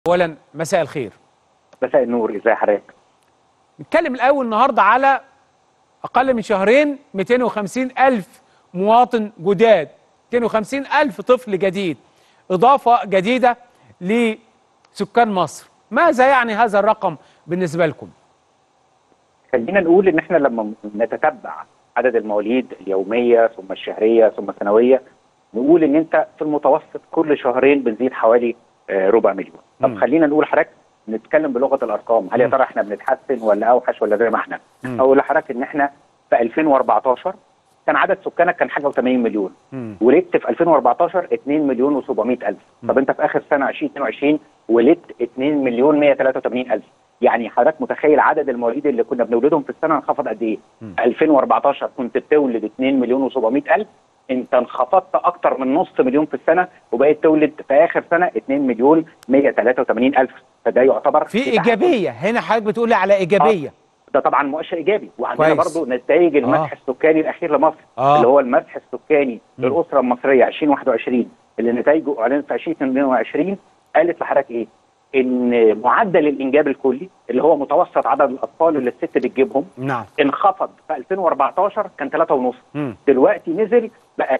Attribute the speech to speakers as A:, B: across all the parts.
A: اولا مساء الخير
B: مساء النور ازي حضرتك
A: نتكلم الاول النهارده على اقل من شهرين 250 الف مواطن جداد 250 الف طفل جديد اضافه جديده لسكان مصر ماذا يعني هذا الرقم بالنسبه لكم
B: خلينا نقول ان احنا لما نتتبع عدد المواليد اليوميه ثم الشهريه ثم السنويه نقول ان انت في المتوسط كل شهرين بنزيد حوالي آه، ربع مليون طب
A: مم.
B: خلينا نقول حضرتك نتكلم بلغه الارقام هل يا
A: مم.
B: ترى احنا بنتحسن ولا اوحش ولا زي ما احنا
A: مم.
B: اقول لحضرتك ان احنا في 2014 كان عدد سكانك كان حاجه و80 مليون
A: مم.
B: ولدت في 2014 2 مليون و700 الف طب انت في اخر سنه 2022 ولدت 2 مليون 183 الف يعني حضرتك متخيل عدد المواليد اللي كنا بنولدهم في السنه انخفض قد ايه 2014 كنت بتولد 2 مليون و700 الف انت انخفضت اكتر من نص مليون في السنه وبقيت تولد في اخر سنه 2 مليون 183 الف فده يعتبر
A: في
B: تحسن.
A: ايجابيه هنا حضرتك بتقولي على ايجابيه
B: ده طبعا مؤشر ايجابي وعندنا
A: كويس.
B: برضو نتائج المسح
A: آه.
B: السكاني الاخير لمصر
A: آه.
B: اللي هو المسح السكاني
A: مم.
B: للاسره المصريه 2021 اللي نتائجه اعلنت في 2022 قالت لحضرتك ايه؟ ان معدل الانجاب الكلي اللي هو متوسط عدد الاطفال اللي الست بتجيبهم
A: نعم
B: انخفض في 2014 كان 3.5
A: مم.
B: دلوقتي نزل بقى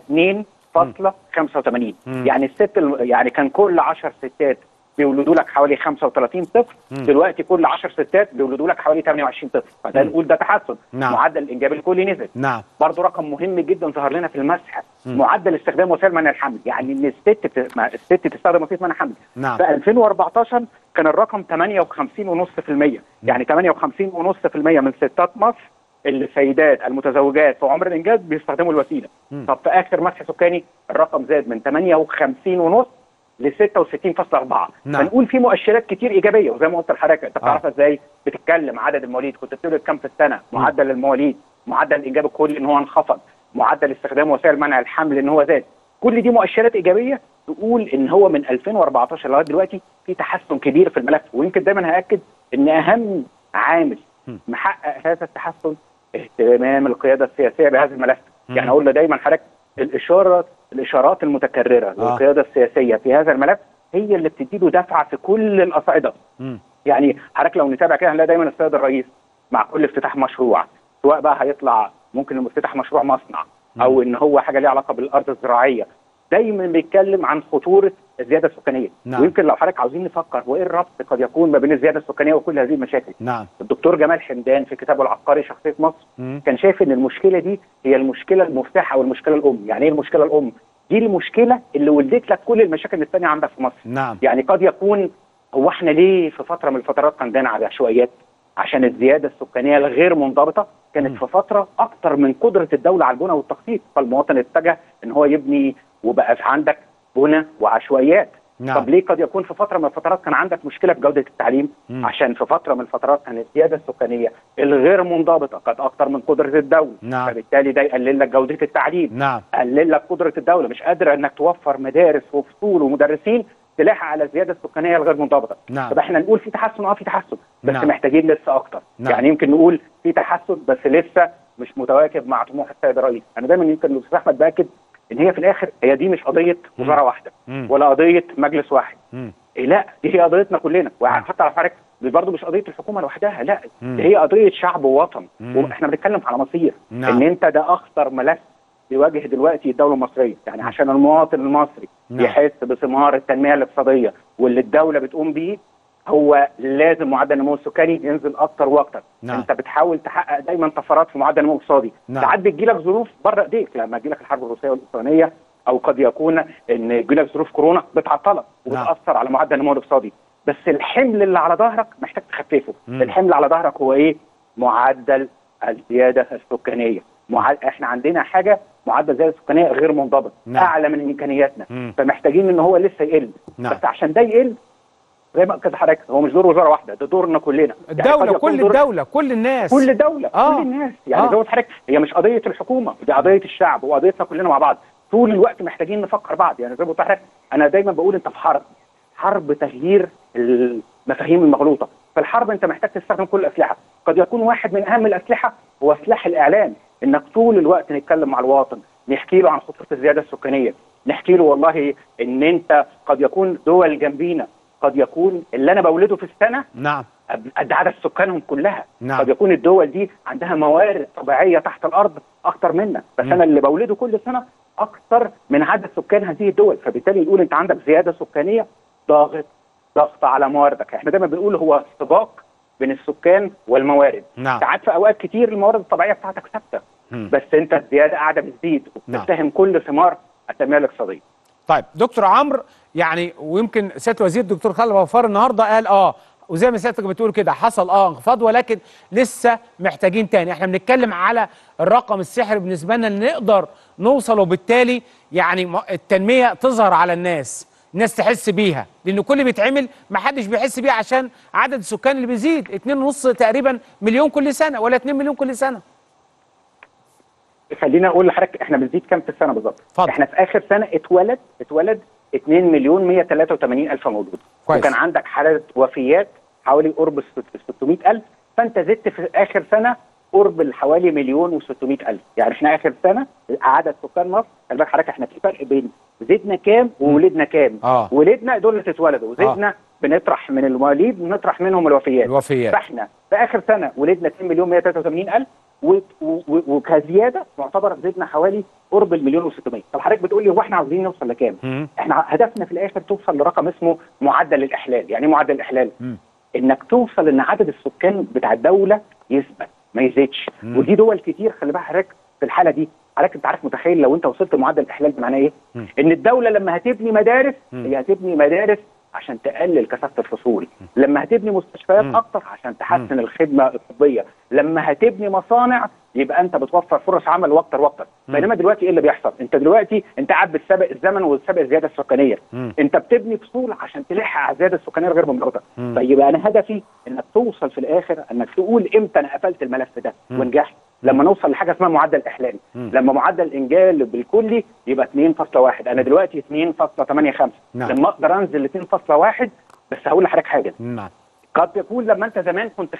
B: 2.85
A: مم.
B: يعني الست الم- يعني كان كل 10 ستات بيولدوا لك حوالي 35 طفل
A: مم.
B: دلوقتي كل 10 ستات بيولدوا لك حوالي 28 طفل فده
A: مم.
B: نقول ده تحسن
A: نعم.
B: معدل الانجاب الكلي نزل
A: نعم
B: برضه رقم مهم جدا ظهر لنا في المسح
A: مم.
B: معدل استخدام وسائل منع الحمل يعني ان الست ت- ما- الست تستخدم وسيله منع حمل
A: نعم
B: في 2014 كان الرقم 58.5% يعني 58.5% من ستات مصر السيدات المتزوجات في عمر الانجاب بيستخدموا الوسيله
A: مم.
B: طب في اخر مسح سكاني الرقم زاد من 58.5 ل 66.4
A: نعم.
B: فنقول في مؤشرات كتير ايجابيه وزي ما قلت لحضرتك انت
A: آه.
B: بتعرفها ازاي بتتكلم عدد المواليد كنت بتولد كام في السنه معدل المواليد معدل الانجاب الكلي ان هو انخفض معدل استخدام وسائل منع الحمل ان هو زاد كل دي مؤشرات ايجابيه تقول ان هو من 2014 لغايه دلوقتي في تحسن كبير في الملف ويمكن دايما هاكد ان اهم عامل
A: م.
B: محقق هذا التحسن اهتمام القياده السياسيه بهذا الملف
A: م.
B: يعني اقول دايما حضرتك الاشاره الاشارات المتكرره
A: آه.
B: للقياده السياسيه في هذا الملف هي اللي بتديله دفعه في كل الاصعده
A: مم.
B: يعني حضرتك لو نتابع كده هنلاقي دايما السيد الرئيس مع كل افتتاح مشروع سواء بقى هيطلع ممكن انه يفتح مشروع مصنع او ان هو حاجه ليها علاقه بالارض الزراعيه دايما بيتكلم عن خطوره الزياده السكانيه
A: نعم.
B: ويمكن لو حضرتك عاوزين نفكر هو ايه الربط قد يكون ما بين الزياده السكانيه وكل هذه المشاكل
A: نعم
B: الدكتور جمال حمدان في كتابه العبقري شخصيه مصر
A: مم.
B: كان شايف ان المشكله دي هي المشكله المفتاح او المشكله الام يعني ايه المشكله الام دي المشكله اللي ولدت لك كل المشاكل الثانيه عندك في مصر
A: نعم
B: يعني قد يكون هو احنا ليه في فتره من الفترات عندنا على عشوائيات عشان الزياده السكانيه الغير منضبطه كانت
A: مم.
B: في فتره اكتر من قدره الدوله على البنى والتخطيط فالمواطن اتجه ان هو يبني وبقى في عندك بنى وعشوائيات
A: نعم.
B: طب ليه قد يكون في فتره من الفترات كان عندك مشكله في جوده التعليم
A: مم.
B: عشان في فتره من الفترات كانت الزياده السكانيه الغير منضبطه كانت اكتر من قدره الدوله
A: نعم.
B: فبالتالي ده يقلل لك جوده التعليم
A: نعم
B: قلل لك قدره الدوله مش قادره انك توفر مدارس وفصول ومدرسين تلاحق على الزياده السكانيه الغير منضبطه
A: نعم.
B: طب احنا نقول في تحسن اه في تحسن بس
A: نعم.
B: محتاجين لسه اكتر
A: نعم.
B: يعني يمكن نقول في تحسن بس لسه مش متواكب مع طموح السيد الرئيس انا دايما يمكن الاستاذ احمد باكد ان هي في الاخر هي دي مش قضيه وزاره واحده
A: مم.
B: ولا قضيه مجلس واحد
A: مم.
B: إيه لا دي هي قضيتنا كلنا وحتى على حضرتك دي برضه مش قضيه الحكومه لوحدها لا
A: مم.
B: دي هي قضيه شعب ووطن
A: مم.
B: واحنا بنتكلم على مصير
A: نعم.
B: ان انت ده اخطر ملف بيواجه دلوقتي الدوله المصريه يعني عشان المواطن المصري
A: نعم.
B: يحس بثمار التنميه الاقتصاديه واللي الدوله بتقوم بيه هو لازم معدل النمو السكاني ينزل اكتر واكتر
A: نعم.
B: انت بتحاول تحقق دايما طفرات في معدل النمو الاقتصادي
A: نعم.
B: ساعات بتجيلك ظروف بره ايديك لما تجيلك الحرب الروسيه والاوكرانيه او قد يكون ان يجيلك ظروف كورونا بتعطلك
A: نعم.
B: وبتاثر على معدل النمو الاقتصادي بس الحمل اللي على ظهرك محتاج تخففه
A: مم.
B: الحمل على ظهرك هو ايه معدل الزياده السكانيه مع... احنا عندنا حاجه معدل الزياده السكانيه غير منضبط
A: نعم.
B: اعلى من امكانياتنا
A: مم.
B: فمحتاجين ان هو لسه يقل
A: نعم.
B: بس عشان ده يقل زي ما كذا حضرتك هو مش دور وزاره واحده ده دورنا كلنا يعني قد
A: الدولة
B: يكون
A: كل
B: دور
A: الدولة كل الناس
B: كل دولة
A: آه.
B: كل الناس يعني
A: آه.
B: زي ما قلت لحضرتك هي مش قضية الحكومة دي قضية الشعب وقضيتنا كلنا مع بعض طول الوقت محتاجين نفكر بعض يعني زي ما قلت لحضرتك أنا دايما بقول أنت في حرب حرب تغيير المفاهيم المغلوطة في الحرب أنت محتاج تستخدم كل الأسلحة قد يكون واحد من أهم الأسلحة هو سلاح الإعلام إنك طول الوقت نتكلم مع الواطن نحكي له عن خطوره الزياده السكانيه نحكي له والله ان انت قد يكون دول جنبينا قد يكون اللي انا بولده في السنه
A: نعم
B: قد عدد سكانهم كلها
A: نعم.
B: قد يكون الدول دي عندها موارد طبيعيه تحت الارض اكتر منا بس
A: مم.
B: انا اللي بولده كل سنه اكتر من عدد سكان هذه الدول فبالتالي نقول انت عندك زياده سكانيه ضاغط ضغط على مواردك احنا دايما بنقول هو سباق بين السكان والموارد
A: نعم.
B: ساعات في اوقات كتير الموارد الطبيعيه بتاعتك ثابته
A: مم.
B: بس انت الزياده قاعده بتزيد
A: نعم.
B: وبتتهم كل ثمار التنميه الاقتصاديه
A: طيب دكتور عمرو يعني ويمكن سياده الوزير الدكتور خالد غفار النهارده قال اه وزي ما سيادتك بتقول كده حصل اه انخفاض ولكن لسه محتاجين تاني احنا بنتكلم على الرقم السحري بالنسبه لنا اللي نقدر نوصل وبالتالي يعني م- التنميه تظهر على الناس الناس تحس بيها لان كل اللي بيتعمل ما حدش بيحس بيه عشان عدد السكان اللي بيزيد 2.5 تقريبا مليون كل سنه ولا 2 مليون كل سنه
B: خلينا اقول لحضرتك احنا بنزيد كام في السنه بالظبط
A: اتفضل.
B: احنا في اخر سنه اتولد اتولد 2 مليون 183 الف مولود
A: كويس.
B: وكان عندك حاله وفيات حوالي قرب ال 600 الف فانت زدت في اخر سنه قرب حوالي مليون و600 الف يعني احنا اخر سنه عدد سكان مصر خلي بالك حضرتك احنا في فرق بين زدنا كام وولدنا كام
A: آه.
B: ولدنا دول اللي اتولدوا وزدنا بنطرح من المواليد بنطرح منهم الوفيات
A: الوفيات.
B: فاحنا في اخر سنه ولدنا 2 مليون 183 الف و- و- و- وكزياده معتبر زدنا حوالي قرب المليون و600 طب حضرتك بتقول لي هو احنا عاوزين نوصل لكام؟
A: مم.
B: احنا هدفنا في الاخر توصل لرقم اسمه معدل الاحلال يعني ايه معدل الاحلال؟
A: مم.
B: انك توصل ان عدد السكان بتاع الدوله يثبت ما يزيدش
A: مم.
B: ودي دول كتير خلي بالك حضرتك في الحاله دي حضرتك انت عارف متخيل لو انت وصلت لمعدل الاحلال ده معناه ايه؟
A: مم.
B: ان الدوله لما هتبني مدارس
A: مم.
B: هي هتبني مدارس عشان تقلل كثافه الفصول لما هتبني مستشفيات
A: مم.
B: اكتر عشان تحسن الخدمه الطبيه لما هتبني مصانع يبقى انت بتوفر فرص عمل واكتر واكتر
A: مم.
B: بينما دلوقتي ايه اللي بيحصل انت دلوقتي انت قاعد بتسابق الزمن وتسابق الزياده السكانيه
A: مم.
B: انت بتبني فصول عشان تلحق على الزياده السكانيه الغير مملوكه
A: مم.
B: فيبقى انا هدفي انك توصل في الاخر انك تقول امتى انا قفلت الملف ده
A: مم.
B: ونجحت لما نوصل لحاجه اسمها معدل احلال
A: مم.
B: لما معدل الانجال بالكلي يبقى 2.1 انا دلوقتي 2.85
A: نعم.
B: لما اقدر انزل ل 2.1 بس هقول لحضرتك حاجه
A: نعم
B: قد يكون لما انت زمان كنت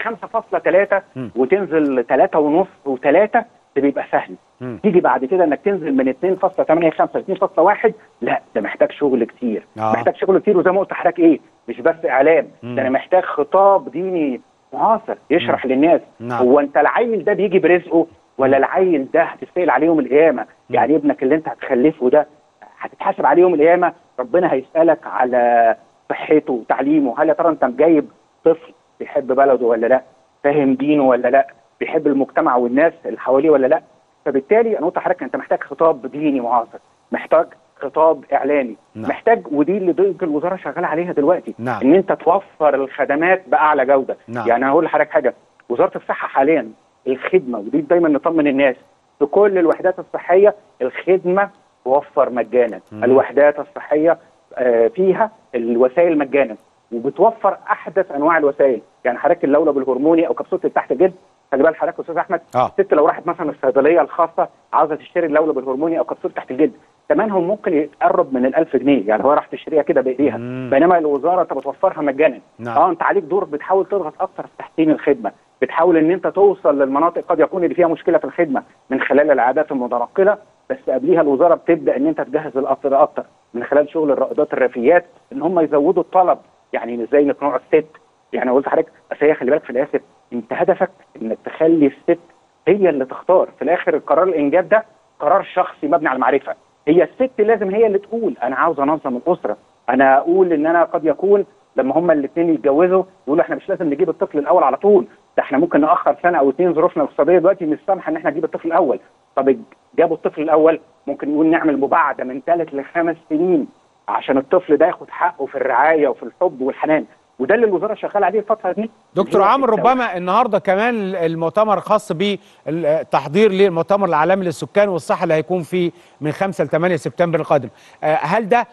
B: 5.3
A: مم.
B: وتنزل 3 ونص و3 ده بيبقى سهل
A: مم.
B: تيجي بعد كده انك تنزل من 2.85 ل 2.1 لا ده محتاج شغل كتير
A: آه.
B: محتاج شغل كتير وزي ما قلت لحضرتك ايه مش بس اعلام
A: مم.
B: ده انا محتاج خطاب ديني معاصر يشرح للناس
A: نعم.
B: هو انت العيل ده بيجي برزقه ولا العيل ده هتسال عليه يوم القيامه يعني ابنك اللي انت هتخلفه ده هتتحاسب عليه يوم القيامه ربنا هيسالك على صحته وتعليمه هل يا ترى انت جايب طفل بيحب بلده ولا لا فاهم دينه ولا لا بيحب المجتمع والناس اللي حواليه ولا لا فبالتالي انا قلت لحضرتك انت محتاج خطاب ديني معاصر محتاج خطاب اعلامي
A: نعم.
B: محتاج ودي اللي ضيق الوزاره شغاله عليها دلوقتي
A: نعم.
B: ان انت توفر الخدمات باعلى جوده
A: نعم.
B: يعني هقول لحضرتك حاجه وزاره الصحه حاليا الخدمه ودي دايما نطمن الناس في كل الوحدات الصحيه الخدمه توفر مجانا
A: مم.
B: الوحدات الصحيه آه، فيها الوسائل مجانا وبتوفر احدث انواع الوسائل يعني حضرتك اللولب الهرموني او كبسوله تحت الجلد خلي بالك حضرتك يا استاذ احمد
A: آه.
B: الست لو راحت مثلا الصيدليه الخاصه عاوزه تشتري اللولب الهرموني او كبسوله تحت الجلد ثمنهم ممكن يتقرب من ال1000 جنيه يعني هو راح تشتريها كده بايديها
A: مم.
B: بينما الوزاره انت بتوفرها مجانا
A: نعم.
B: اه انت عليك دور بتحاول تضغط اكتر في تحسين الخدمه بتحاول ان انت توصل للمناطق قد يكون اللي فيها مشكله في الخدمه من خلال العادات المتنقله بس قبليها الوزاره بتبدا ان انت تجهز القطر اكتر من خلال شغل الرائدات الريفيات ان هم يزودوا الطلب يعني ازاي نقنعوا الست يعني قلت لحضرتك بس هي خلي بالك في الاخر انت هدفك انك تخلي الست هي اللي تختار في الاخر القرار الانجاب ده قرار شخصي مبني على المعرفه هي الست لازم هي اللي تقول انا عاوز انظم الاسره انا اقول ان انا قد يكون لما هما الاثنين يتجوزوا يقولوا احنا مش لازم نجيب الطفل الاول على طول ده احنا ممكن ناخر سنه او اثنين ظروفنا الاقتصاديه دلوقتي مش سامحه ان احنا نجيب الطفل الاول طب جابوا الطفل الاول ممكن نقول نعمل مباعده من ثلاث لخمس سنين عشان الطفل ده ياخد حقه في الرعايه وفي الحب والحنان وده اللي الوزاره شغاله عليه الفتره دي
A: دكتور
B: هي
A: عمرو
B: الدولة.
A: ربما النهارده كمان المؤتمر خاص بالتحضير للمؤتمر العالمي للسكان والصحه اللي هيكون فيه من 5 ل 8 سبتمبر القادم آه، هل ده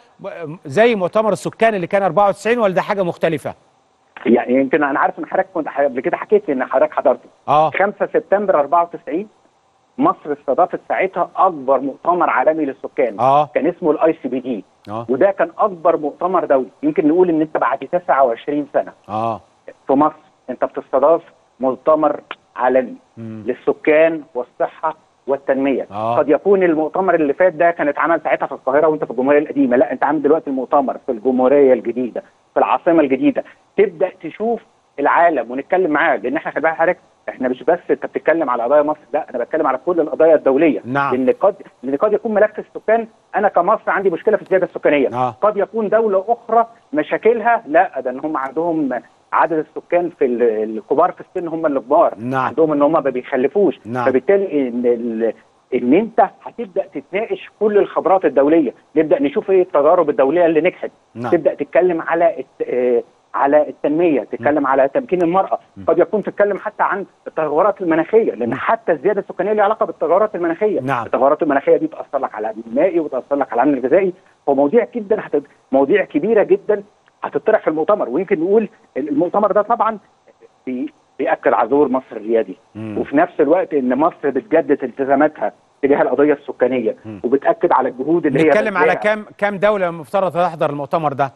A: زي مؤتمر السكان اللي كان 94 ولا ده حاجه مختلفه
B: يعني يمكن انا عارف ان حضرتك كنت قبل كده حكيت لي ان حضرتك حضرته
A: اه
B: 5 سبتمبر 94 مصر استضافت ساعتها اكبر مؤتمر عالمي للسكان
A: اه
B: كان اسمه الاي سي بي دي
A: اه
B: وده كان اكبر مؤتمر دولي يمكن نقول ان انت بعد 29 سنه
A: اه
B: في مصر انت بتستضاف مؤتمر عالمي
A: مم.
B: للسكان والصحه والتنميه
A: آه.
B: قد يكون المؤتمر اللي فات ده كان اتعمل ساعتها في القاهره وانت في الجمهوريه القديمه لا انت عامل دلوقتي المؤتمر في الجمهوريه الجديده في العاصمه الجديده تبدا تشوف العالم ونتكلم معاه لان احنا خلي بالك حضرتك احنا مش بس انت بتتكلم على قضايا مصر لا انا بتكلم على كل القضايا الدوليه
A: نعم.
B: لان قد لان قد يكون ملف السكان انا كمصر عندي مشكله في الزياده السكانيه
A: آه.
B: قد يكون دوله اخرى مشاكلها لا ده ان هم عندهم عدد السكان في ال- الكبار في السن هم اللي كبار
A: نعم.
B: عندهم ان هم ما بيخلفوش
A: نعم.
B: فبالتالي ان ال- ان انت هتبدا تتناقش كل الخبرات الدوليه نبدا نشوف ايه التجارب الدوليه اللي نجحت
A: نعم.
B: تبدا تتكلم على الت... آه، على التنميه تتكلم على تمكين المراه قد يكون تتكلم حتى عن التغيرات المناخيه لان حتى الزياده السكانيه ليها علاقه بالتغيرات المناخيه
A: نعم.
B: التغيرات المناخيه دي تاثر لك على الامن المائي وتاثر لك على الامن الغذائي هو مواضيع جدا هت... مواضيع كبيره جدا هتطرح في المؤتمر ويمكن نقول المؤتمر ده طبعا بي... بياكد على دور مصر الريادي
A: مم.
B: وفي نفس الوقت ان مصر بتجدد التزاماتها تجاه القضيه السكانيه وبتاكد على الجهود اللي هي
A: نتكلم على
B: بذلها.
A: كام كام دوله مفترض تحضر المؤتمر ده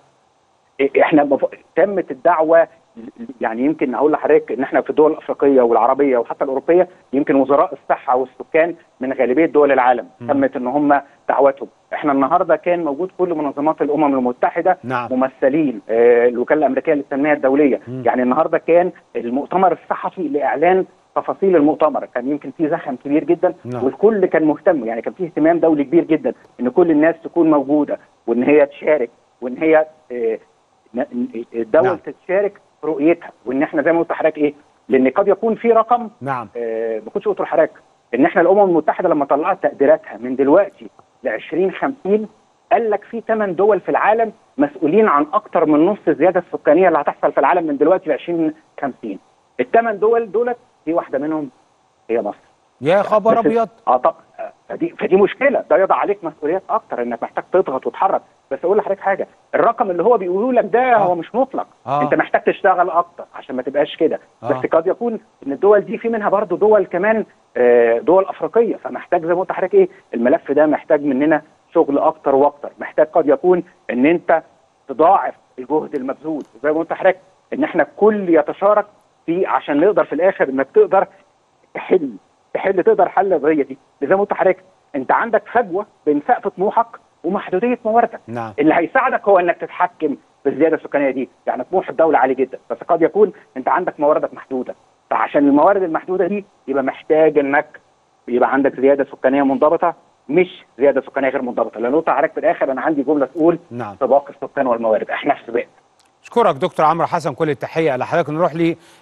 B: احنا مف... تمت الدعوه يعني يمكن اقول لحضرتك ان احنا في الدول الافريقيه والعربيه وحتى الاوروبيه يمكن وزراء الصحه والسكان من غالبيه دول العالم تمت ان هم دعوتهم احنا النهارده كان موجود كل منظمات الامم المتحده
A: نعم.
B: ممثلين آه الوكاله الامريكيه للتنميه الدوليه يعني النهارده كان المؤتمر الصحفي لاعلان تفاصيل المؤتمر كان يمكن فيه زخم كبير جدا
A: نعم.
B: والكل كان مهتم يعني كان فيه اهتمام دولي كبير جدا ان كل الناس تكون موجوده وان هي تشارك وان هي آه، ن- الدول
A: نعم.
B: تشارك في رؤيتها وان احنا زي ما قلت لحضرتك ايه لان قد يكون في رقم
A: نعم
B: آه، ما كنتش قلت لحضرتك ان احنا الامم المتحده لما طلعت تقديراتها من دلوقتي ل 2050 قال لك في ثمان دول في العالم مسؤولين عن اكثر من نص الزياده السكانيه اللي هتحصل في العالم من دلوقتي ل 2050 الثمان دول دولت في واحده منهم هي مصر
A: يا خبر
B: بس-
A: ابيض
B: اه طب آه، فدي فدي مشكله ده يضع عليك مسؤوليات اكتر انك محتاج تضغط وتحرك بس اقول لحضرتك حاجه الرقم اللي هو بيقوله لك ده
A: آه.
B: هو مش مطلق
A: آه.
B: انت محتاج تشتغل اكتر عشان ما تبقاش كده
A: آه.
B: بس قد يكون ان الدول دي في منها برضو دول كمان آه، دول افريقيه فمحتاج زي ما قلت لحضرتك ايه الملف ده محتاج مننا شغل اكتر واكتر محتاج قد يكون ان انت تضاعف الجهد المبذول زي ما قلت لحضرتك ان احنا الكل يتشارك في عشان نقدر في الاخر انك تقدر تحل تحل تقدر حل القضيه دي زي ما قلت لحضرتك انت عندك فجوه بين سقف طموحك ومحدوديه مواردك
A: نعم
B: اللي هيساعدك هو انك تتحكم في الزياده السكانيه دي يعني طموح الدوله عالي جدا بس قد يكون انت عندك مواردك محدوده فعشان الموارد المحدوده دي يبقى محتاج انك يبقى عندك زياده سكانيه منضبطه مش زياده سكانيه غير منضبطه لان قلت لحضرتك في الاخر انا عندي جمله تقول
A: نعم
B: سباق السكان والموارد احنا في سباق
A: اشكرك دكتور عمرو حسن كل التحيه لحضرتك نروح